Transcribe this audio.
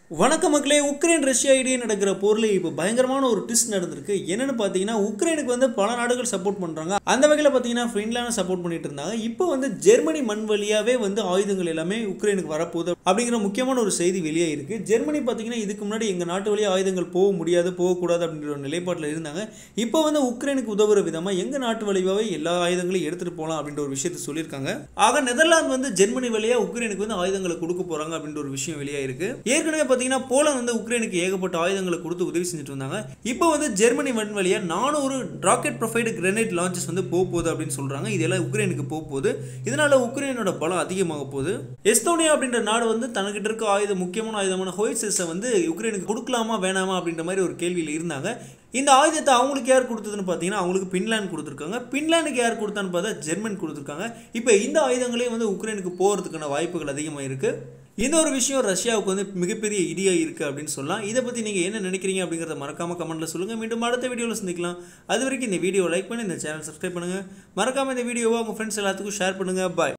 வணக்க மக்களே Ukraine Russia இடையே நடக்கிற போரில் இப்போ பயங்கரமான ஒரு ட்விஸ்ட் நடந்திருக்கு என்னன்னு பார்த்தீங்கன்னா உக்ரைனுக்கு வந்து பல நாடுகள் சப்போர்ட் பண்ணுறாங்க அந்த வகையில் பார்த்தீங்கன்னா ஃபின்லாந்து சப்போர்ட் பண்ணிட்டு இருந்தாங்க இப்போ வந்து ஜெர்மனி மண் வழியாகவே வந்து ஆயுதங்கள் எல்லாமே உக்ரைனுக்கு வரப்போகுது அப்படிங்கிற முக்கியமான ஒரு செய்தி வெளியே இருக்கு ஜெர்மனி பார்த்தீங்கன்னா இதுக்கு முன்னாடி எங்கள் நாட்டு வழியாக ஆயுதங்கள் போக முடியாது போகக்கூடாது அப்படின்ற ஒரு நிலைப்பாட்டில் இருந்தாங்க இப்போ வந்து உக்ரைனுக்கு உதவுற விதமாக எங்கள் நாட்டு வழியாகவே எல்லா ஆயுதங்களையும் எடுத்துகிட்டு போகலாம் அப்படின்ற ஒரு விஷயத்தை சொல்லியிருக்காங்க ஆக நெதர்லாந்து வந்து ஜெர்மனி வழியாக உக்ரைனுக்கு வந்து ஆயுதங்களை கொடுக்க போகிறாங்க அப்படின்ற ஒரு விஷயம் வெளியாக இருக்கு ஏற்கனவே பார்த்தீங்கன்னா போலந்து வந்து உக்ரைனுக்கு ஏகப்பட்ட ஆயுதங்களை கொடுத்து உதவி செஞ்சுட்டு இருந்தாங்க இப்போ வந்து ஜெர்மனி மண் வழியா நானூறு ராக்கெட் ப்ரொஃபைடு கிரனேட் லான்ச்சஸ் வந்து போக போகுது அப்படின்னு சொல்றாங்க இதெல்லாம் உக்ரைனுக்கு போக போகுது இதனால உக்ரைனோட பலம் அதிகமாக போகுது எஸ்தோனியா அப்படின்ற நாடு வந்து தனக்கிட்ட இருக்க ஆயுதம் முக்கியமான ஆயுதமான ஹோய்சஸை வந்து உக்ரைனுக்கு கொடுக்கலாமா வேணாமா அப்படின்ற மாதிரி ஒரு கேள்வியில் இருந்தாங்க இந்த ஆயுதத்தை அவங்களுக்கு யார் கொடுத்ததுன்னு பார்த்தீங்கன்னா அவங்களுக்கு பின்லாந்து கொடுத்துருக்காங்க பின்லாந்துக்கு யார் கொடுத்தான்னு பார்த்தா ஜெர்மன் கொடுத்துருக்காங்க இப்போ இந்த ஆயுதங்களே வந்து உக்ரைனுக்கு போகிறதுக்கான வாய்ப்புகள் அதிகமாக இருக்குது இந்த ஒரு விஷயம் ரஷ்யாவுக்கு வந்து மிகப்பெரிய இடியாக இருக்குது அப்படின்னு சொல்லலாம் இதை பற்றி நீங்கள் என்ன நினைக்கிறீங்க அப்படிங்கிறத மறக்காமல் கமெண்ட்டில் சொல்லுங்கள் மீண்டும் அடுத்த வீடியோவில் சந்திக்கலாம் அது வரைக்கும் இந்த வீடியோ லைக் பண்ணி இந்த சேனல் சப்ஸ்கிரைப் பண்ணுங்கள் மறக்காமல் இந்த வீடியோவை உங்கள் ஃப்ரெண்ட்ஸ் எல்லாத்துக்கும் ஷேர் பண்ணுங்கள் பாய்